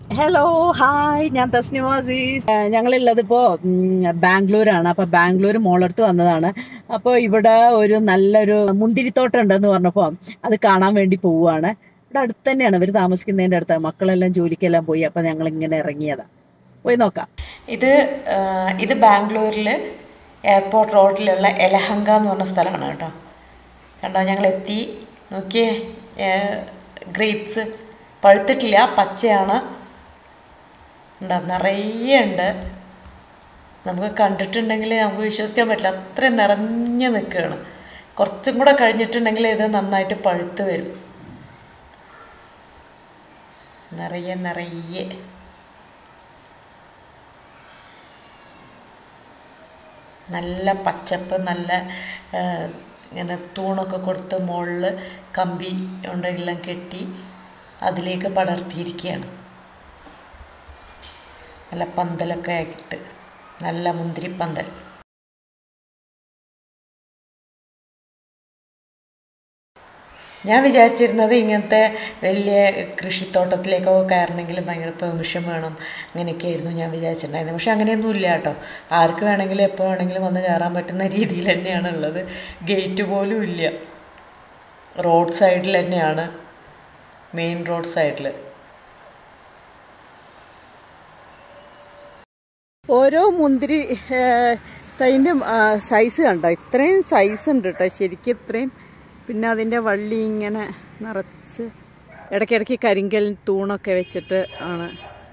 hello hi ഞാൻ തസ്നിവാസീസ് ഞങ്ങളുള്ളത് ഇപ്പോൾ ബാംഗ്ലൂരാണ് അപ്പോൾ ബാംഗ്ലൂർ മോളടുത്ത് വന്നതാണ് അപ്പോൾ ഇവിടെ ഒരു നല്ലൊരു മുന്തിരിത്തോട്ടം ഉണ്ടെന്ന് പറഞ്ഞപ്പോൾ അത് കാണാൻ വേണ്ടി പോവുകയാണ് ഇവിടെ അടുത്ത് തന്നെയാണ് ഇവർ താമസിക്കുന്നതിൻ്റെ അടുത്ത് മക്കളെല്ലാം ജോലിക്കെല്ലാം പോയി അപ്പോൾ ഞങ്ങൾ ഇങ്ങനെ ഇറങ്ങിയതാണ് പോയി നോക്കാം ഇത് ആ, ഇത് ബാംഗ്ലൂരിൽ എയർപോർട്ട് റോഡിലുള്ള എലഹങ്ക എന്ന് പറഞ്ഞ സ്ഥലമാണ് കേട്ടോ കണ്ടോ ഞങ്ങൾ എത്തി നോക്കിയേ ഗ്രേപ്സ് പഴുത്തിട്ടില്ല പച്ചയാണ് എന്താ നിറയെ ഉണ്ട് നമുക്ക് കണ്ടിട്ടുണ്ടെങ്കിൽ നമുക്ക് വിശ്വസിക്കാൻ പറ്റില്ല അത്രയും നിറഞ്ഞു നിൽക്കുകയാണ് കുറച്ചും കൂടെ കഴിഞ്ഞിട്ടുണ്ടെങ്കിൽ ഇത് നന്നായിട്ട് പഴുത്ത് വരും നിറയെ നിറയെ നല്ല പച്ചപ്പ് നല്ല ആ, ഇങ്ങനെ തൂണൊക്കെ കൊടുത്ത് മുകളിൽ കമ്പി കൊണ്ടെല്ലാം കെട്ടി അതിലേക്ക് പടർത്തിയിരിക്കുകയാണ് നല്ല പന്തലൊക്കെ ആയിട്ട് നല്ല മുന്തിരിപ്പന്തൽ ഞാൻ വിചാരിച്ചിരുന്നത് ഇങ്ങനത്തെ വലിയ കൃഷിത്തോട്ടത്തിലേക്കൊക്കെ കയറണമെങ്കിൽ ഭയങ്കര പെർമിഷൻ വേണം അങ്ങനെയൊക്കെ ആയിരുന്നു ഞാൻ വിചാരിച്ചിട്ടുണ്ടായിരുന്നത് പക്ഷെ അങ്ങനെയൊന്നും ഇല്ല കേട്ടോ ആർക്ക് വേണമെങ്കിലും എപ്പോൾ വേണമെങ്കിലും വന്ന് കയറാൻ പറ്റുന്ന രീതിയിൽ തന്നെയാണ് ഉള്ളത് ഗേറ്റ് പോലും ഇല്ല റോഡ് സൈഡിൽ തന്നെയാണ് മെയിൻ റോഡ് സൈഡിൽ ഓരോ മുന്തിരി തൈൻ്റെ സൈസ് കണ്ടോ ഇത്രയും സൈസ് ഉണ്ട് കേട്ടോ ശരിക്കും ഇത്രയും പിന്നെ അതിൻ്റെ വള്ളി ഇങ്ങനെ നിറച്ച് ഇടയ്ക്കിടയ്ക്ക് കരിങ്കൽ തൂണൊക്കെ വെച്ചിട്ട് ആണ്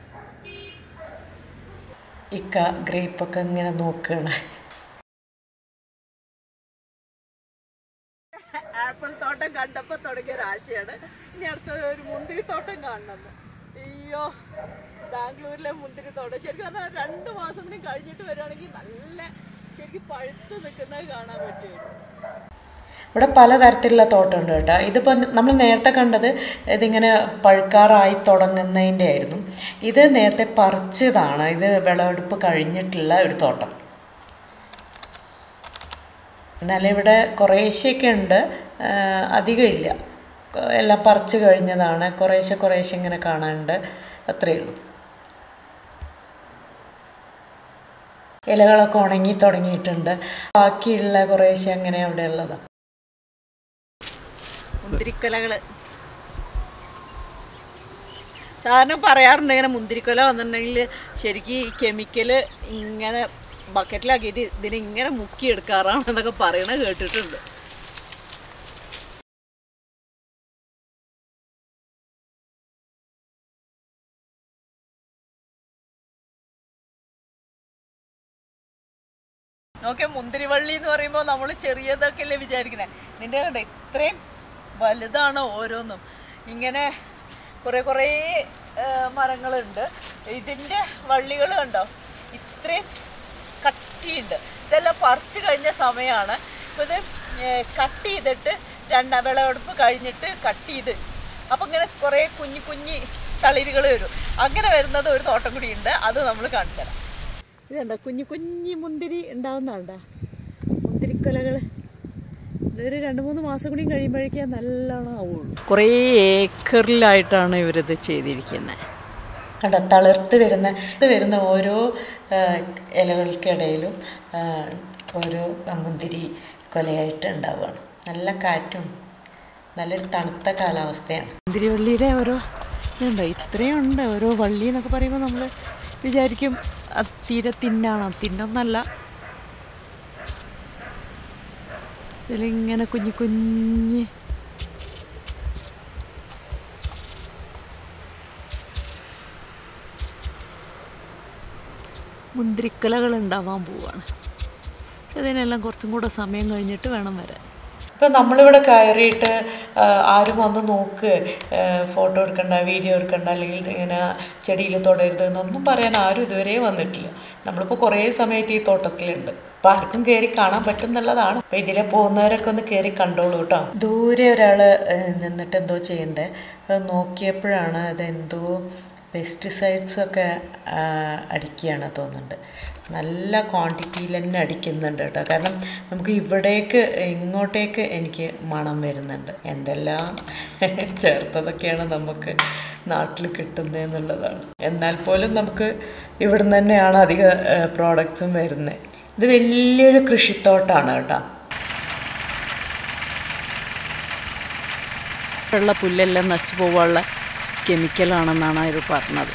ഇക്ക ഗ്രേപ്പൊക്കെ ഇങ്ങനെ നോക്കുകയാണ് ആപ്പിൾ തോട്ടം കണ്ടപ്പോ തുടങ്ങിയ ഒരു ആശയാണ് ഇനി അടുത്ത ഒരു മുന്തിരി തോട്ടം കാണണം അയ്യോ ബാംഗ്ലൂരിലെ മുന്തിരി തോട്ടം ശരിക്കും പറഞ്ഞാൽ രണ്ട് മാസം കൂടി കഴിഞ്ഞിട്ട് വരികയാണെങ്കിൽ നല്ല ശരിക്കും പഴുത്ത് നിൽക്കുന്നത് കാണാൻ പറ്റുമായിരുന്നു ഇവിടെ പലതരത്തിലുള്ള തോട്ടമുണ്ട് കേട്ടോ ഇതിപ്പോൾ നമ്മൾ നേരത്തെ കണ്ടത് ഇതിങ്ങനെ പഴുക്കാറായി തുടങ്ങുന്നതിൻ്റെ ആയിരുന്നു ഇത് നേരത്തെ പറിച്ചതാണ് ഇത് വിളവെടുപ്പ് കഴിഞ്ഞിട്ടുള്ള ഒരു തോട്ടം എന്നാലും ഇവിടെ കുറേശ്ശെയൊക്കെ ഉണ്ട് ആ, അധികം ഇല്ല കൊ- എല്ലാം പറിച്ച് കഴിഞ്ഞതാണ് കുറേശ്ശെ കുറേശ്ശെ ഇങ്ങനെ കാണാനുണ്ട് അത്രയേ ഉള്ളൂ ഇലകളൊക്കെ ഉണങ്ങി തുടങ്ങിയിട്ടുണ്ട് ബാക്കിയുള്ള കുറേശ്ശെ അങ്ങനെ അവിടെ ഉള്ളതാണ് മുന്തിരിക്കൊലകള് സാധാരണ പറയാറുണ്ട് ഇങ്ങനെ മുന്തിരിക്കൊല വന്നിട്ടുണ്ടെങ്കിൽ ശരിക്കും ഈ കെമിക്കല് ഇങ്ങനെ ബക്കറ്റിലാക്കിയിട്ട് ഇതിനെ ഇങ്ങനെ മുക്കിയെടുക്കാറാണ് എന്നൊക്കെ പറയണ കേട്ടിട്ടുണ്ട് നോക്കെ മുന്തിരിവള്ളി എന്ന് പറയുമ്പോൾ നമ്മൾ ചെറിയതൊക്കെ അല്ലേ വിചാരിക്കുന്നത് നിന്റെ കണ്ടോ ഇത്രയും വലുതാണ് ഓരോന്നും ഇങ്ങനെ കുറേ കുറേ മരങ്ങളുണ്ട് ഇതിൻ്റെ വള്ളികൾ കണ്ടോ ഇത്രയും കട്ടിയുണ്ട് ഇതെല്ലാം പറിച്ചു കഴിഞ്ഞ സമയമാണ് അപ്പോൾ ഇത് കട്ട് ചെയ്തിട്ട് രണ്ടാം വിളവെടുപ്പ് കഴിഞ്ഞിട്ട് കട്ട് ചെയ്ത് അപ്പം ഇങ്ങനെ കുറേ കുഞ്ഞു കുഞ്ഞി തളിരുകൾ വരും അങ്ങനെ വരുന്നത് ഒരു തോട്ടം കൂടി ഉണ്ട് അത് നമ്മൾ കാണിച്ചു തരാം ഇതുണ്ടോ കുഞ്ഞു കുഞ്ഞി മുന്തിരി ഉണ്ടാവുന്നുണ്ടോ മുന്തിരിക്കൊലകൾ ഇതൊരു രണ്ട് മൂന്ന് മാസം കൂടി കഴിയുമ്പോഴേക്കേ നല്ലോണം ആവുള്ളൂ കുറേ ഏക്കറിലായിട്ടാണ് ഇവരിത് ചെയ്തിരിക്കുന്നത് കണ്ട തളിർത്ത് വരുന്ന ഇത് വരുന്ന ഓരോ ആ, ഇലകൾക്കിടയിലും ആ, ഓരോ മുന്തിരി കൊലയായിട്ട് ഉണ്ടാവുകയാണ് നല്ല കാറ്റും നല്ലൊരു തണുത്ത കാലാവസ്ഥയാണ് മുന്തിരിവള്ളിയുടെ ഓരോ ഇതുണ്ടോ ഇത്രയും ഉണ്ട് ഓരോ വള്ളി എന്നൊക്കെ പറയുമ്പോൾ നമ്മൾ വിചാരിക്കും അത് തീരെ തിന്നാണോ തിന്നൊന്നല്ല ഇതിലിങ്ങനെ കുഞ്ഞു കുഞ്ഞ് മുന്തിരിക്കലകൾ ഉണ്ടാവാൻ പോവാണ് ഇതിനെല്ലാം കുറച്ചും കൂടെ സമയം കഴിഞ്ഞിട്ട് വേണം വരാൻ ഇപ്പം നമ്മളിവിടെ കയറിയിട്ട് ആ, ആരും വന്ന് നോക്ക് ഫോട്ടോ എടുക്കണ്ട വീഡിയോ എടുക്കണ്ട അല്ലെങ്കിൽ ഇങ്ങനെ ചെടിയിൽ തൊടരുത് എന്നൊന്നും പറയാൻ ആരും ഇതുവരെ വന്നിട്ടില്ല നമ്മളിപ്പോൾ കുറേ സമയത്ത് ഈ തോട്ടത്തിലുണ്ട് അപ്പം ആർക്കും കയറി കാണാൻ പറ്റും എന്നുള്ളതാണ് അപ്പം ഇതിലെ പോകുന്നവരൊക്കെ ഒന്ന് കയറി കണ്ടോളൂ കേട്ടോ ദൂരെ ഒരാൾ നിന്നിട്ട് എന്തോ ചെയ്യണ്ടേ അത് നോക്കിയപ്പോഴാണ് അതെന്തോ പെസ്റ്റിസൈഡ്സ് ഒക്കെ ആ, അടിക്കുകയാണ് തോന്നുന്നുണ്ട് നല്ല ക്വാണ്ടിറ്റിയിൽ തന്നെ അടിക്കുന്നുണ്ട് കേട്ടോ കാരണം നമുക്ക് ഇവിടേക്ക് ഇങ്ങോട്ടേക്ക് എനിക്ക് മണം വരുന്നുണ്ട് എന്തെല്ലാം ചേർത്തതൊക്കെയാണ് നമുക്ക് നാട്ടിൽ കിട്ടുന്നത് എന്നുള്ളതാണ് എന്നാൽ പോലും നമുക്ക് ഇവിടുന്ന് തന്നെയാണ് അധിക പ്രോഡക്റ്റ്സും വരുന്നത് ഇത് വലിയൊരു കൃഷിത്തോട്ടാണ് കേട്ടോ ഉള്ള പുല്ലെല്ലാം നശിച്ചു പോകാനുള്ള കെമിക്കലാണെന്നാണ് അവർ പറഞ്ഞത്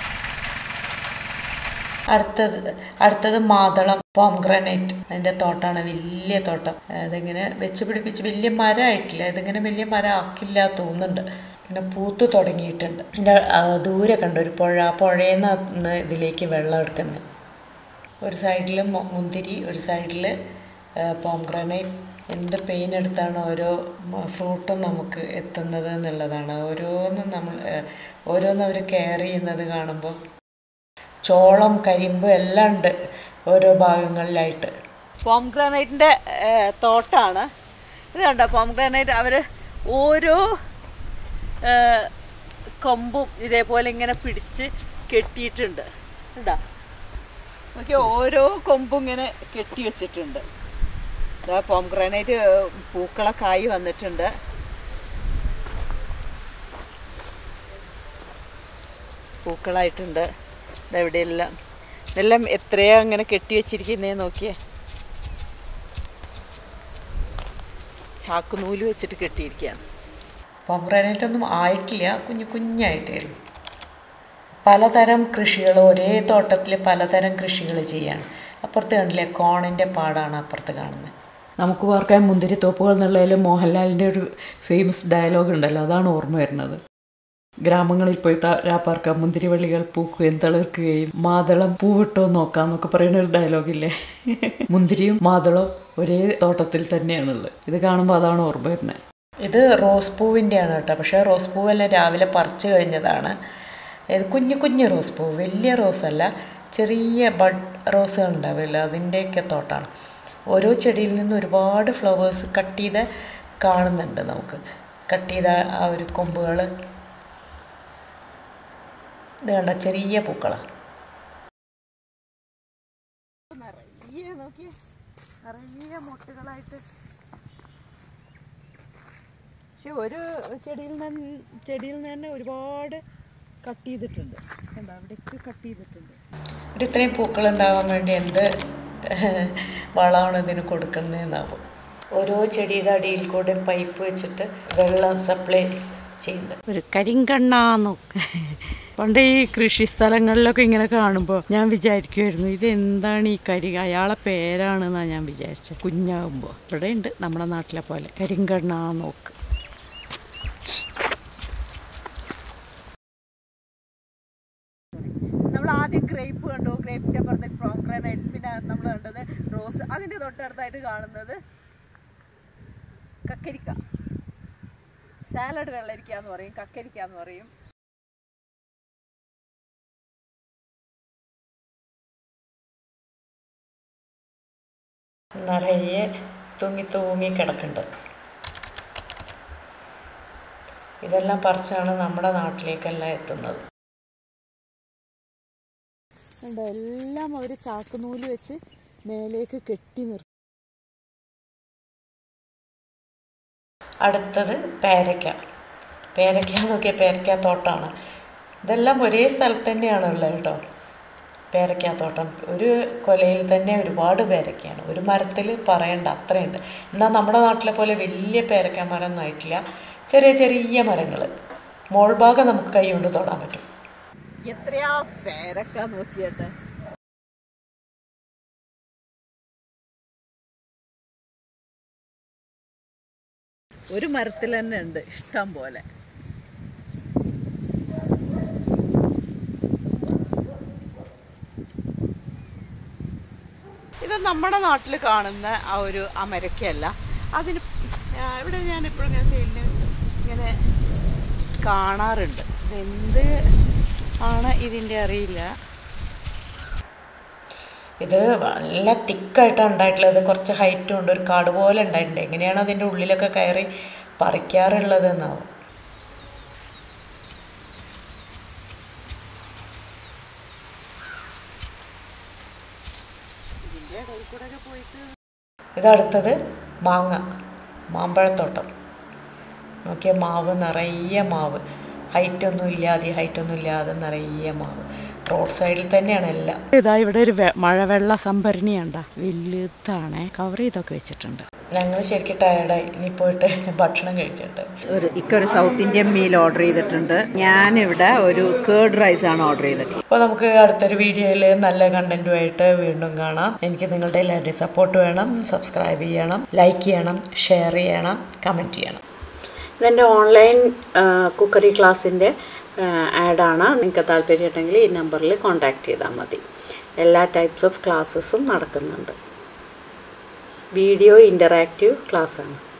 അടുത്തത് അടുത്തത് മാതളം പോംഗ്രാനൈറ്റ് അതിൻ്റെ തോട്ടാണ് വലിയ തോട്ടം അതിങ്ങനെ വെച്ച് പിടിപ്പിച്ച് വലിയ മരമായിട്ടില്ല ഇതിങ്ങനെ വലിയ മരം ആക്കില്ല തോന്നുന്നുണ്ട് ഇങ്ങനെ പൂത്ത് തുടങ്ങിയിട്ടുണ്ട് ഇതിൻ്റെ ആ, ദൂരെ കണ്ട ഒരു പുഴ ആ പുഴയിൽ നിന്ന് ഇതിലേക്ക് വെള്ളം എടുക്കുന്നത് ഒരു സൈഡിൽ മുന്തിരി ഒരു സൈഡിൽ പോംഗ്രാനൈറ്റ് എന്ത് പെയിൻ എടുത്താണ് ഓരോ ഫ്രൂട്ടും നമുക്ക് എത്തുന്നത് എന്നുള്ളതാണ് ഓരോന്നും നമ്മൾ ആ, ഓരോന്നും അവർ കെയർ ചെയ്യുന്നത് കാണുമ്പോൾ ചോളം കരിമ്പ് എല്ലാം ഉണ്ട് ഓരോ ഭാഗങ്ങളിലായിട്ട് പോംഗ്രാനൈറ്റിൻ്റെ തോട്ടാണ് ഇത് കണ്ടോ പോംഗ്രാനൈറ്റ് അവർ ഓരോ ഏ, കൊമ്പും ഇതേപോലെ ഇങ്ങനെ പിടിച്ച് കെട്ടിയിട്ടുണ്ട് കണ്ടോ നോക്കി ഓരോ കൊമ്പും ഇങ്ങനെ കെട്ടി വെച്ചിട്ടുണ്ട് ഇതാ പോംഗ്രാനൈറ്റ് പൂക്കളൊക്കെ ആയി വന്നിട്ടുണ്ട് പൂക്കളായിട്ടുണ്ട് ഇതെവിടെയെല്ലാം ഇതെല്ലാം എത്രയാ അങ്ങനെ കെട്ടി വെച്ചിരിക്കുന്നേ നോക്കിയേ ചാക്കുനൂല് വെച്ചിട്ട് കെട്ടിയിരിക്കുകയാണ് പോംഗ്രാനൈറ്റ് ഒന്നും ആയിട്ടില്ല കുഞ്ഞു കുഞ്ഞായിട്ടേ ഉള്ളൂ പലതരം കൃഷികൾ ഒരേ തോട്ടത്തിൽ പലതരം കൃഷികൾ ചെയ്യാണ് അപ്പുറത്ത് കണ്ടില്ലേ കോണിൻ്റെ പാടാണ് അപ്പുറത്ത് കാണുന്നത് നമുക്ക് പാർക്കാൻ മുന്തിരിത്തോപ്പുകൾ എന്നുള്ളതിൽ മോഹൻലാലിൻ്റെ ഒരു ഫേമസ് ഡയലോഗ് ഉണ്ടല്ലോ അതാണ് ഓർമ്മ വരുന്നത് ഗ്രാമങ്ങളിൽ പോയി രാപ്പാർക്കാം മുന്തിരിവള്ളികൾ പൂക്കുകയും തളിർക്കുകയും മാതളം പൂവിട്ടോ നോക്കാം എന്നൊക്കെ പറയുന്ന ഒരു ഡയലോഗില്ലേ മുന്തിരിയും മാതളവും ഒരേ തോട്ടത്തിൽ തന്നെയാണുള്ളത് ഇത് കാണുമ്പോൾ അതാണ് ഓർമ്മ വരുന്നത് ഇത് റോസ് പൂവിൻ്റെയാണ് കേട്ടോ പക്ഷേ റോസ് പൂവെല്ലാം രാവിലെ പറിച്ചു കഴിഞ്ഞതാണ് ഇത് കുഞ്ഞു കുഞ്ഞു റോസ് പൂവ് വലിയ റോസല്ല ചെറിയ ബഡ് റോസുകൾ ഉണ്ടാവില്ല അതിൻ്റെയൊക്കെ തോട്ടാണ് ഓരോ ചെടിയിൽ നിന്ന് ഒരുപാട് ഫ്ലവേഴ്സ് കട്ട് ചെയ്ത് കാണുന്നുണ്ട് നമുക്ക് കട്ട് ചെയ്ത ആ ഒരു കൊമ്പുകൾ ഇത് കണ്ട ചെറിയ പൂക്കളാണ് നിറയെ നോക്കി നിറയെ മുട്ടുകളായിട്ട് പക്ഷെ ഒരു ചെടിയിൽ നിന്ന് ചെടിയിൽ നിന്ന് തന്നെ ഒരുപാട് കട്ട് ചെയ്തിട്ടുണ്ട് കണ്ടോ അവിടേക്ക് കട്ട് ചെയ്തിട്ടുണ്ട് ഒരു ഇത്രയും പൂക്കൾ ഉണ്ടാവാൻ വേണ്ടി എന്ത് വളമാണ് ഇതിന് കൊടുക്കുന്നതെന്നാവും ഓരോ ചെടിയുടെ അടിയിൽ കൂടെ പൈപ്പ് വെച്ചിട്ട് വെള്ളം സപ്ലൈ ചെയ്യുന്നത് ഒരു കരിങ്കണ്ണാന്നൊക്കെ പണ്ട് ഈ കൃഷി സ്ഥലങ്ങളിലൊക്കെ ഇങ്ങനെ കാണുമ്പോൾ ഞാൻ വിചാരിക്കുമായിരുന്നു ഇത് എന്താണ് ഈ കരി അയാളെ പേരാണെന്നാണ് ഞാൻ വിചാരിച്ചത് കുഞ്ഞാകുമ്പോൾ ഇവിടെ ഉണ്ട് നമ്മുടെ നാട്ടിലെ പോലെ കരിങ്കണ്ണാന്നോക്ക് നമ്മൾ ആദ്യം ഗ്രേപ്പ് കണ്ടു ഗ്രേപ്പിന്റെ പുറത്ത് പ്രോഗ്രാനായിട്ട് പിന്നെ നമ്മൾ കണ്ടത് റോസ് അതിന്റെ തൊട്ടടുത്തായിട്ട് കാണുന്നത് കക്കരിക്ക സാലഡ് വെള്ളരിക്ക എന്ന് പറയും കക്കരിക്ക എന്ന് പറയും നിറയെ തൂങ്ങി തൂങ്ങി കിടക്കുന്നുണ്ട് ഇതെല്ലാം പറിച്ചാണ് നമ്മുടെ നാട്ടിലേക്കെല്ലാം എത്തുന്നത് ഉണ്ട് എല്ലാം അവർ ചാക്കുനൂല് വെച്ച് മേലേക്ക് കെട്ടി നിർത്തി അടുത്തത് പേരയ്ക്ക പേരയ്ക്ക നോക്കിയ പേരയ്ക്ക തോട്ടമാണ് ഇതെല്ലാം ഒരേ സ്ഥലത്ത് തന്നെയാണ് ഉള്ളത് കേട്ടോ പേരയ്ക്ക തോട്ടം ഒരു കൊലയിൽ തന്നെ ഒരുപാട് പേരയ്ക്കയാണ് ഒരു മരത്തിൽ പറയണ്ട അത്രയുണ്ട് എന്നാൽ നമ്മുടെ നാട്ടിലെ പോലെ വലിയ പേരയ്ക്ക മരം ഒന്നും ആയിട്ടില്ല ചെറിയ ചെറിയ മരങ്ങൾ മോൾ ഭാഗം നമുക്ക് കൈ കൊണ്ട് തൊടാൻ പറ്റും എത്രയാ പേരക്ക നോക്കിയട്ടെ ഒരു മരത്തിൽ തന്നെ ഉണ്ട് ഇഷ്ടം പോലെ ഇത് നമ്മുടെ നാട്ടിൽ കാണുന്ന ആ ഒരു അമരക്കയല്ല അതിന് ആ, ഇവിടെ ഞാൻ എപ്പോഴും ഇങ്ങനെ സൈഡിൽ ഇങ്ങനെ കാണാറുണ്ട് ഇതെന്ത് ആണ് ഇതിൻ്റെ അറിയില്ല ഇത് നല്ല തിക്കായിട്ടാണ് ഉണ്ടായിട്ടുള്ളത് കുറച്ച് ഹൈറ്റും ഉണ്ട് ഒരു കാട് പോലെ ഉണ്ടായിട്ടുണ്ട് എങ്ങനെയാണ് അതിൻ്റെ ഉള്ളിലൊക്കെ കയറി പറിക്കാറുള്ളത് എന്നാവും ഇതടുത്തത് മാങ്ങ മാമ്പഴത്തോട്ടം നോക്കിയ മാവ് നിറയെ മാവ് ഹൈറ്റ് ഒന്നും ഇല്ലാതെ ഹൈറ്റ് ഒന്നും ഇല്ലാതെ നിറയെ മാവ് റോഡ് സൈഡിൽ തന്നെയാണ് എല്ലാം ഇതാ ഇവിടെ ഒരു വെ- മഴവെള്ള സംഭരണിയുണ്ട വലുതാണ് കവർ ചെയ്തൊക്കെ വെച്ചിട്ടുണ്ട് ഞങ്ങൾ ശരിക്കും ടയർഡായി ഇനി പോയിട്ട് ഭക്ഷണം കഴിക്കട്ടെ ഒരു ഇക്കൊരു സൗത്ത് ഇന്ത്യൻ മീൽ ഓർഡർ ചെയ്തിട്ടുണ്ട് ഞാനിവിടെ ഒരു കേർഡ് റൈസ് ആണ് ഓർഡർ ചെയ്തിട്ടുള്ളത് അപ്പോൾ നമുക്ക് അടുത്തൊരു വീഡിയോയിൽ നല്ല കണ്ടന്റുമായിട്ട് വീണ്ടും കാണാം എനിക്ക് നിങ്ങളുടെ എല്ലാവരുടെയും സപ്പോർട്ട് വേണം സബ്സ്ക്രൈബ് ചെയ്യണം ലൈക്ക് ചെയ്യണം ഷെയർ ചെയ്യണം കമൻറ്റ് ചെയ്യണം ഇതെൻ്റെ ഓൺലൈൻ കുക്കറി ക്ലാസ്സിൻ്റെ ആഡാണ് നിങ്ങൾക്ക് താല്പര്യമുണ്ടെങ്കിൽ ഈ നമ്പറിൽ കോൺടാക്റ്റ് ചെയ്താൽ മതി എല്ലാ ടൈപ്സ് ഓഫ് ക്ലാസ്സസും നടക്കുന്നുണ്ട് വീഡിയോ ഇൻ്ററാക്റ്റീവ് ക്ലാസ്സാണ്